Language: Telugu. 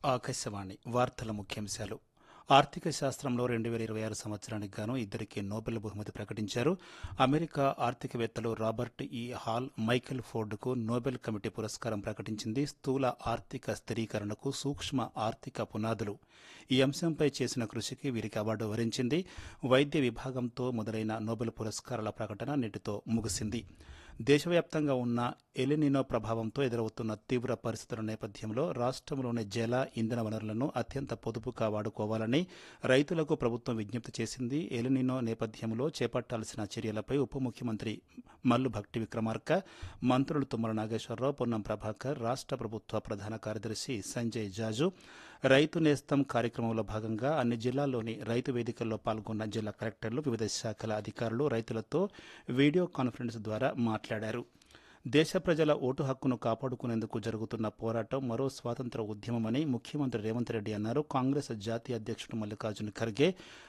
ఆకాశవాణి వార్తల ముఖ్యాంశాలు ఆర్థిక శాస్త్రంలో రెండు వేల ఇరవై ఆరు సంవత్సరానికి గాను ఇద్దరికి నోబెల్ బహుమతి ప్రకటించారు అమెరికా ఆర్థికవేత్తలు రాబర్ట్ ఈ హాల్ మైకెల్ ఫోర్డ్కు నోబెల్ కమిటీ పురస్కారం ప్రకటించింది స్థూల ఆర్థిక స్థిరీకరణకు సూక్ష్మ ఆర్థిక పునాదులు ఈ అంశంపై చేసిన కృషికి వీరికి అవార్డు వరించింది వైద్య విభాగంతో మొదలైన నోబెల్ పురస్కారాల ప్రకటన నేటితో ముగిసింది దేశవ్యాప్తంగా ఉన్న ఎలినినో ప్రభావంతో ఎదురవుతున్న తీవ్ర పరిస్థితుల నేపథ్యంలో రాష్ట్రంలోని జల ఇంధన వనరులను అత్యంత పొదుపుగా వాడుకోవాలని రైతులకు ప్రభుత్వం విజ్ఞప్తి చేసింది ఎలినినో నేపథ్యంలో చేపట్టాల్సిన చర్యలపై ఉప ముఖ్యమంత్రి మల్లు భక్తి విక్రమార్క మంత్రులు తుమ్మల నాగేశ్వరరావు పొన్నం ప్రభాకర్ రాష్ట్ర ప్రభుత్వ ప్రధాన కార్యదర్శి సంజయ్ జాజు రైతు నేస్తం కార్యక్రమంలో భాగంగా అన్ని జిల్లాల్లోని రైతు వేదికల్లో పాల్గొన్న జిల్లా కలెక్టర్లు వివిధ శాఖల అధికారులు రైతులతో వీడియో కాన్ఫరెన్స్ ద్వారా మాట్లాడారు దేశ ప్రజల ఓటు హక్కును కాపాడుకునేందుకు జరుగుతున్న పోరాటం మరో స్వాతంత్ర ఉద్యమమని ముఖ్యమంత్రి రేవంత్ రెడ్డి అన్నారు కాంగ్రెస్ జాతీయ అధ్యక్షుడు మల్లికార్జున ఖర్గే